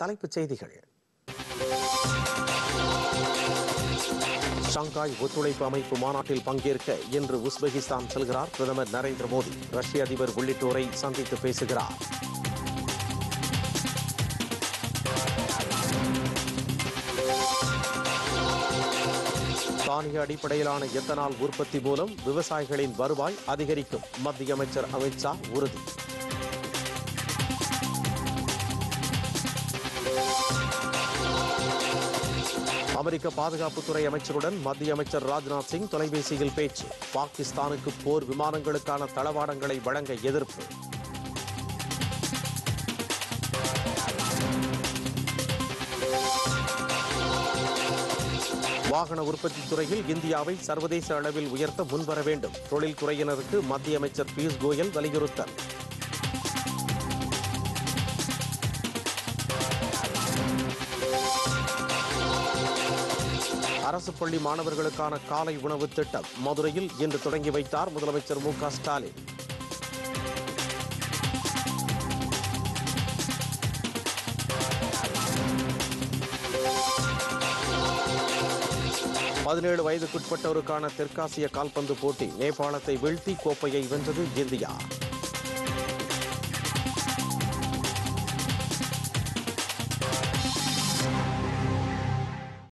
தலைப்புச் செய்திகள் ஷாங்காய் ஒத்துழைப்பு அமைப்பு மாநாட்டில் பங்கேற்க இன்று உஸ்பெகிஸ்தான் செல்கிறார் பிரதமர் நரேந்திர மோடி ரஷ்ய அதிபர் உள்ளிட்டோரை சந்தித்து பேசுகிறார் தானிய அடிப்படையிலான எத்தனால் உற்பத்தி மூலம் விவசாயிகளின் வருவாய் அதிகரிக்கும் மத்திய அமைச்சர் அமித்ஷா உறுதி அமெரிக்க பாதுகாப்புத்துறை அமைச்சருடன் மத்திய அமைச்சர் ராஜ்நாத் சிங் தொலைபேசியில் பேச்சு பாகிஸ்தானுக்கு போர் விமானங்களுக்கான தளவாடங்களை வழங்க எதிர்ப்பு வாகன உற்பத்தி துறையில் இந்தியாவை சர்வதேச அளவில் உயர்த்த முன்வர வேண்டும் தொழில்துறையினருக்கு மத்திய அமைச்சர் பியூஷ் கோயல் வலியுறுத்தல் அரசு பள்ளி மாணவர்களுக்கான காலை உணவு திட்டம் மதுரையில் இன்று தொடங்கி வைத்தார் முதலமைச்சர் மு க ஸ்டாலின் பதினேழு வயதுக்குட்பட்டோருக்கான தெற்காசிய கால்பந்து போட்டி நேபாளத்தை வீழ்த்தி கோப்பையை வென்றது இந்தியா